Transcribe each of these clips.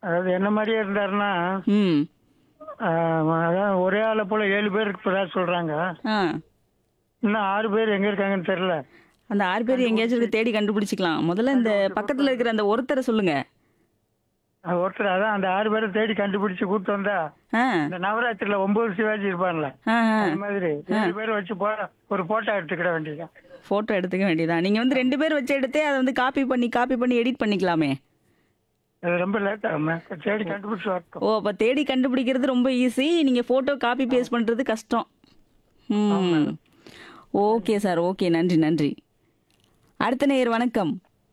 அதாவது என்ன மாதிரியே இருந்தாருன்னா ம் ஆஹ், அதான் ஒரே ஆளை போல ஏழு பேர் இருப்பதா சொல்றாங்க ஆ இன்னும் ஆறு பேர் எங்க இருக்காங்கன்னு தெரியல அந்த ஆறு பேர் எங்கேயாச்சும் இருக்கு, தேடி கண்டுபிடிச்சிக்கலாம் முதல்ல இந்த பக்கத்துல இருக்கிற அந்த ஒருத்தரை சொல்லுங்க அது ஒருத்தர் அதான் அந்த ஆறு பேரை தேடி கண்டுபிடிச்சு கூட்டு வந்தா ஆ இந்த நவராத்திரில ஒன்பது சிவாஜி இருப்பான்ல ஆ ஆ அது மாதிரி ஏழு பேர் வச்சு போ ஒரு போட்டோ எடுத்துக்கிட வேண்டியதுதான் ஃபோட்டோ எடுத்துக்க வேண்டியதா நீங்க வந்து ரெண்டு பேர் வச்சு எடுத்தே அதை வந்து காப்பி பண்ணி காப்பி பண்ணி எடிட் பண்ணிக்கலாமே அது ரொம்ப லேட் ஆகும் தேடி கண்டுபிடிச்சு வரட்டும் ஓ அப்போ தேடி கண்டுபிடிக்கிறது ரொம்ப ஈஸி நீங்க ஃபோட்டோ காப்பி பேஸ்ட் பண்றது கஷ்டம் ம் ஓகே சார் ஓகே நன்றி நன்றி அடுத்த நேயர் வணக்கம்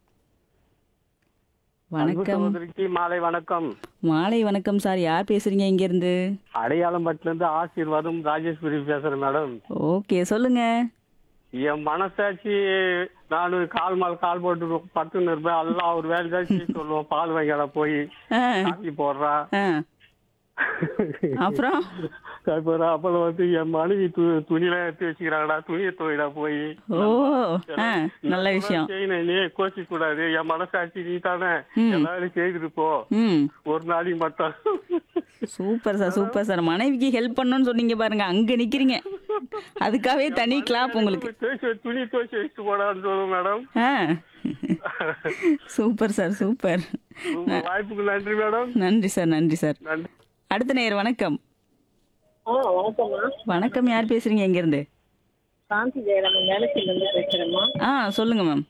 வணக்கம் சகோதரிக்கு மாலை வணக்கம் மாலை வணக்கம் சார் யார் பேசுறீங்க இங்க இருந்து அடையாளம்பட்டுல இருந்து ஆசீர்வாதம் ராஜேஸ்வரி பேசுறேன் மேடம் ஓகே சொல்லுங்க என் மனசாட்சி நானு கால் மேல் கால் போட்டு படுத்துன்னு இருப்பேன் எல்லாம் ஒரு வேலை தான் செய்ய சொல்லுவோம் பால் வாங்கடா போய் ஆ, காப்பி போடுறா ஆ. அப்புறம் காப்பி போடுறா அப்புறம் வந்து என் மனைவி து துணியெல்லாம் எடுத்து வச்சுக்கிறாங்கடா துணியை துவைடா போய் ஓ ஆ நல்ல விஷயம் செய்யணும் நீ கோச்சிக்க கூடாது என் மனசாட்சி நீ தானே எல்லாரும் செய்துட்டு போ ம் ஒரு நாளைக்கு மட்டும் சூப்பர் சார் சூப்பர் சார் மனைவிக்கு ஹெல்ப் பண்ணணும்னு சொன்னீங்க பாருங்க அங்க நிக்கிறீங்க அதுக்காகவே தனி கிளாப் உங்களுக்கு துவைச்சு- துணி துவைச்சு வச்சுட்டு போடான்னு சொல்லுவோம் மேடம் ஆ சூப்பர் சார் சூப்பர் உங்க வாய்ப்புக்கு நன்றி மேடம் நன்றி சார் நன்றி சார் நன்றி அடுத்த நேயர் வணக்கம் ஆ வணக்கம்மா வணக்கம் யார் பேசுறீங்க எங்க இருந்து சாந்தி ஜெயராமன் வேலைச்சிலேருந்து பேசுகிறேம்மா ஆ சொல்லுங்க மேம்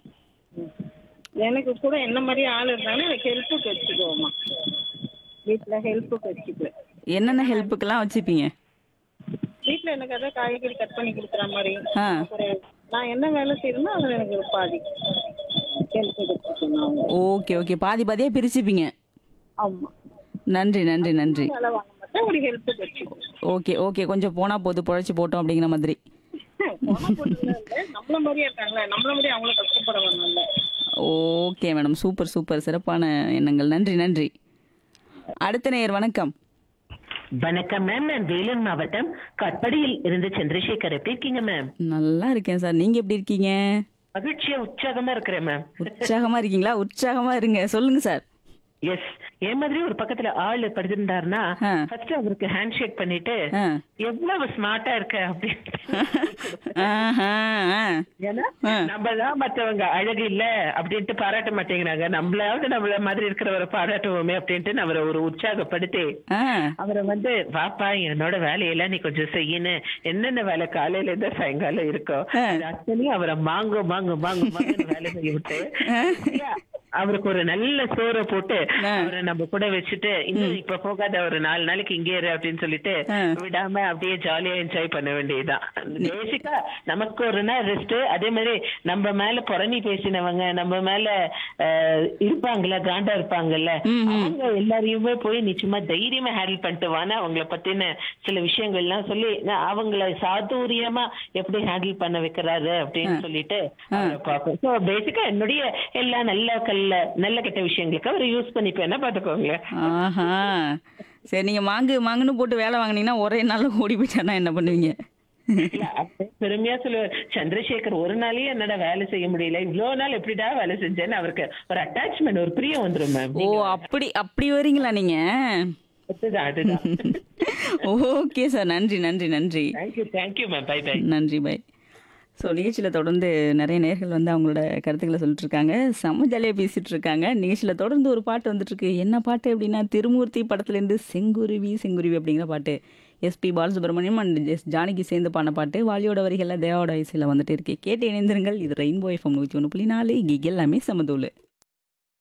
எனக்கு கூட என்ன மாதிரி ஆள் இருந்தாலும் எனக்கு ஹெல்ப்புக்கு வச்சுக்குவோம்மா வீட்டில் ஹெல்ப்புக்கு வச்சுக்குவேன் என்னென்ன ஹெல்ப்புக்கெல்லாம் வச்சுப்பீங்க வீட்டில் எனக்கு அதான் காய்கறி கட் பண்ணி கொடுக்குற மாதிரி ஆ அப்புறம் நான் என்ன வேலை செய்யணுமோ அதில் எனக்கு ஒரு பாதி ஹெல்ப்புக்கு வச்சுக்கணும் அவங்க ஓகே ஓகே பாதி பாதியா பிரிச்சுப்பீங்க ஆமாம் நன்றி நன்றி நன்றி வேலை வாங்க மாட்டேன் ஒரு ஹெல்ப்புக்கு வச்சுக்குவோம் ஓகே ஓகே கொஞ்சம் போனா போது பொழைச்சு போட்டோம் அப்படிங்கிற மாதிரி போனா போட்டுலாம் இல்லை நம்மள மாதிரியே இருக்காங்களே நம்மள மாதிரி அவங்களும் கஷ்டப்பட வேணும்ல ஓகே மேடம் சூப்பர் சூப்பர் சிறப்பான எண்ணங்கள் நன்றி நன்றி அடுத்த நேயர் வணக்கம் வணக்கம் மேம் நான் வேலூர் மாவட்டம் கட்படியில் இருந்து சந்திரசேகர் எப்படி இருக்கீங்க மேம் நல்லா இருக்கேன் சார் நீங்க எப்படி இருக்கீங்க மகிழ்ச்சியா உற்சாகமா இருக்கிறேன் மேம் உற்சாகமா இருக்கீங்களா உற்சாகமா இருங்க சொல்லுங்க சார் எஸ் என் மாதிரி ஒரு பக்கத்துல ஆள் படுத்திருந்தாருன்னா ஆ. ஃபர்ஸ்ட் அவருக்கு ஹேண்ட் ஷேக் பண்ணிட்டு ஆ. எவ்வளவு ஸ்மார்ட்டா இருக்க அப்படின்னு ஆஹா, ஆ. ஏன்னா ஆ. நம்ம தான் மத்தவங்க அழகு இல்ல அப்படின்ட்டு பாராட்ட மாட்டேங்கிறாங்க நம்மளாவது நம்மள மாதிரி இருக்கிறவரை பாராட்டுவோமே அப்படின்ட்டு நான் அவரை ஒரு உற்சாகப்படுத்தி ஆ. அவரை வந்து வாப்பா என்னோட வேலையெல்லாம் நீ கொஞ்சம் செய்யணும் என்னென்ன வேலை காலையில இருந்து சாயங்காலம் இருக்கோ ஆ. அது அத்தனையும் அவரை மாங்கு மாங்கு மாங்கு மாங்கு வேலை செய்ய விட்டு அவருக்கு ஒரு நல்ல சோறை போட்டு ஆ. அவரை நம்ம கூட வச்சுட்டு இன்னும் இப்ப போகாத ஒரு நாலு நாளைக்கு இங்கே இரு அப்படின்னு சொல்லிட்டு ஆ. விடாம அப்படியே ஜாலியா என்ஜாய் பண்ண வேண்டியதுதான் பேசிக்கா நமக்கு ஒரு நாள் ரெஸ்ட் அதே மாதிரி நம்ம மேல புறணி பேசினவங்க நம்ம மேல அஹ், இருப்பாங்கல்ல காண்டா இருப்பாங்கல்ல அவங்க எல்லாரையுமே போய் நீ சும்மா தைரியமா ஹேண்டில் பண்ணிட்டு வானா அவங்கள பத்தின சில விஷயங்கள்லாம் சொல்லி நான் அவங்கள சாதுரியமா எப்படி ஹேண்டில் பண்ண வைக்கிறாரு அப்படின்னு சொல்லிட்டு அவரை பார்ப்போம் ஸோ பேசிக்கா என்னுடைய எல்லா நல்ல கல்ல நல்ல கெட்ட விஷயங்களுக்கு அவர் யூஸ் பண்ணிப்பேன்னா பாத்துக்கோங்களேன் ஆஹா சரி நீங்க மாங்கு மாங்குன்னு போட்டு வேலை வாங்குனீங்கன்னா ஒரே நாள்ல ஓடி போயிட்டானா என்ன பண்ணுவீங்க இல்ல, அப்ப பெருமையா சொல்லுவார் சந்திரசேகர் ஒரு நாளே என்னடா வேலை செய்ய முடியல இவ்வளவு நாள் எப்படிடா வேலை செஞ்சேன்னு அவருக்கு ஒரு அட்டாச்மெண்ட் ஒரு பிரியம் வந்துரும் மேம் ஓ அப்படி அப்படி வரீங்களா நீங்க அதுதான் அதுதான் ஓகே சார் நன்றி நன்றி நன்றி thank you thank you ma'am bye bye நன்றி பை ஸோ நிகழ்ச்சியில் தொடர்ந்து நிறைய நேர்கள் வந்து அவங்களோட கருத்துக்களை சொல்லிட்டு இருக்காங்க செம்ம ஜாலியாக பேசிட்டு இருக்காங்க நிகழ்ச்சியில் தொடர்ந்து ஒரு பாட்டு வந்துட்டு இருக்கு என்ன பாட்டு அப்படின்னா திருமூர்த்தி படத்துலேருந்து செங்குருவி செங்குருவி அப்படிங்கிற பாட்டு SP Balasubrahmanyam and S Janaki சேர்ந்து பாடின பாட்டு வாலியோட வரிகளில் தேவாவோட வயசில் வந்துட்டு இருக்கு கேட்டு இணைந்திருங்கள் இது ரெயின்போ எஃப்எம் நூற்றி ஒன்று புள்ளி நாலு இங்கே எல்லாமே சமதூள்